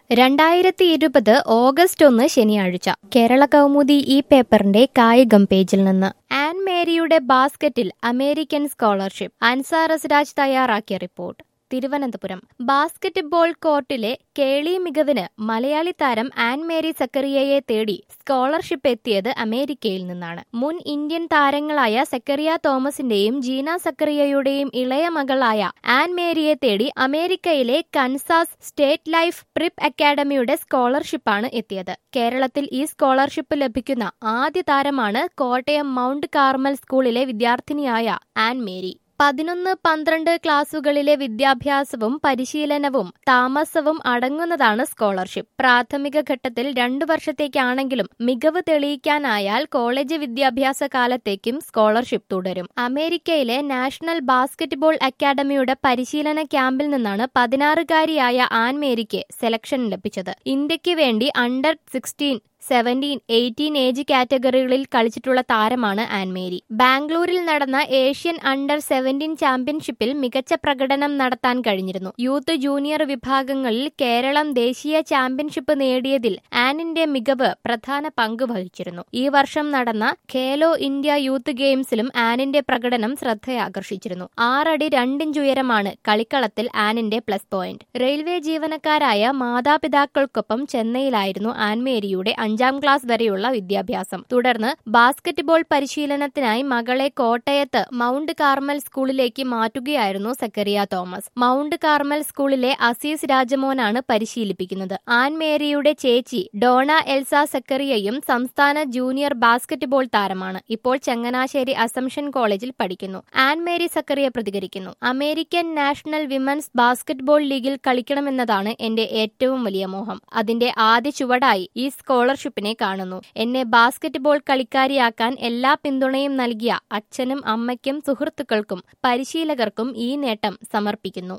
രണ്ടായിരത്തി ഇരുപത് ഓഗസ്റ്റ് ഒന്ന് ശനിയാഴ്ച കേരള കൗമുദി ഈ പേപ്പറിന്റെ കായികം പേജിൽ നിന്ന് ആൻ മേരിയുടെ ബാസ്ക്കറ്റിൽ അമേരിക്കൻ സ്കോളർഷിപ്പ് അൻസാർ അസ്രാജ് തയ്യാറാക്കിയ റിപ്പോർട്ട് തിരുവനന്തപുരം ബാസ്ക്കറ്റ് ബോൾ കോർട്ടിലെ കേളി മികവിന് മലയാളി താരം ആൻ മേരി സക്കറിയയെ തേടി സ്കോളർഷിപ്പ് എത്തിയത് അമേരിക്കയിൽ നിന്നാണ് മുൻ ഇന്ത്യൻ താരങ്ങളായ സക്കറിയ തോമസിന്റെയും ജീന സക്കറിയയുടെയും ഇളയ മകളായ ആൻ മേരിയെ തേടി അമേരിക്കയിലെ കൻസാസ് സ്റ്റേറ്റ് ലൈഫ് പ്രിപ്പ് അക്കാഡമിയുടെ സ്കോളർഷിപ്പാണ് എത്തിയത് കേരളത്തിൽ ഈ സ്കോളർഷിപ്പ് ലഭിക്കുന്ന ആദ്യ താരമാണ് കോട്ടയം മൗണ്ട് കാർമൽ സ്കൂളിലെ വിദ്യാർത്ഥിനിയായ ആൻ മേരി പതിനൊന്ന് പന്ത്രണ്ട് ക്ലാസുകളിലെ വിദ്യാഭ്യാസവും പരിശീലനവും താമസവും അടങ്ങുന്നതാണ് സ്കോളർഷിപ്പ് പ്രാഥമിക ഘട്ടത്തിൽ രണ്ടു വർഷത്തേക്കാണെങ്കിലും മികവ് തെളിയിക്കാനായാൽ കോളേജ് വിദ്യാഭ്യാസ കാലത്തേക്കും സ്കോളർഷിപ്പ് തുടരും അമേരിക്കയിലെ നാഷണൽ ബാസ്കറ്റ്ബോൾ അക്കാദമിയുടെ പരിശീലന ക്യാമ്പിൽ നിന്നാണ് പതിനാറുകാരിയായ ആൻമേരിക്ക് സെലക്ഷൻ ലഭിച്ചത് ഇന്ത്യക്ക് വേണ്ടി under sixteen seventeen eighteen age കാറ്റഗറികളിൽ കളിച്ചിട്ടുള്ള താരമാണ് ആൻമേരി ബാംഗ്ലൂരിൽ നടന്ന ഏഷ്യൻ അണ്ടർ സെവൻറ്റീൻ ചാമ്പ്യൻഷിപ്പിൽ മികച്ച പ്രകടനം നടത്താൻ കഴിഞ്ഞിരുന്നു യൂത്ത് ജൂനിയർ വിഭാഗങ്ങളിൽ കേരളം ദേശീയ ചാമ്പ്യൻഷിപ്പ് നേടിയതിൽ ആനിന്റെ മികവ് പ്രധാന പങ്ക് വഹിച്ചിരുന്നു ഈ വർഷം നടന്ന ഖേലോ ഇന്ത്യ യൂത്ത് ഗെയിംസിലും ആനിന്റെ പ്രകടനം ശ്രദ്ധയാകർഷിച്ചിരുന്നു ആറടി രണ്ടിഞ്ച് ഉയരമാണ് കളിക്കളത്തിൽ ആനിന്റെ പ്ലസ് പോയിന്റ് റെയിൽവേ ജീവനക്കാരായ മാതാപിതാക്കൾക്കൊപ്പം ചെന്നൈയിലായിരുന്നു ആൻമേരിയുടെ അഞ്ചാം ക്ലാസ് വരെയുള്ള വിദ്യാഭ്യാസം തുടർന്ന് ബാസ്കറ്റ്ബോൾ പരിശീലനത്തിനായി മകളെ കോട്ടയത്ത് മൗണ്ട് കാർമൽ സ്കൂളിലേക്ക് മാറ്റുകയായിരുന്നു സക്കറിയ തോമസ് മൗണ്ട് കാർമൽ സ്കൂളിലെ അസീസ് രാജമോനാണ് പരിശീലിപ്പിക്കുന്നത് ആൻ മേരിയുടെ ചേച്ചി ഡോണ എൽസ സക്കറിയയും സംസ്ഥാന ജൂനിയർ ബാസ്കറ്റ്ബോൾ താരമാണ് ഇപ്പോൾ ചങ്ങനാശ്ശേരി അസംഷൻ കോളേജിൽ പഠിക്കുന്നു ആൻ മേരി സക്കറിയ പ്രതികരിക്കുന്നു അമേരിക്കൻ നാഷണൽ വിമൻസ് ബാസ്കറ്റ്ബോൾ ലീഗിൽ കളിക്കണമെന്നതാണ് എന്റെ ഏറ്റവും വലിയ മോഹം അതിന്റെ ആദ്യ ചുവടായി ഈ സ്കോളർഷിപ്പിനെ കാണുന്നു എന്നെ ബാസ്കറ്റ്ബോൾ കളിക്കാരിയാക്കാൻ എല്ലാ പിന്തുണയും നൽകിയ അച്ഛനും അമ്മയ്ക്കും സുഹൃത്തുക്കൾക്കും പരിശീലകർക്കും ഈ നേട്ടം സമർപ്പിക്കുന്നു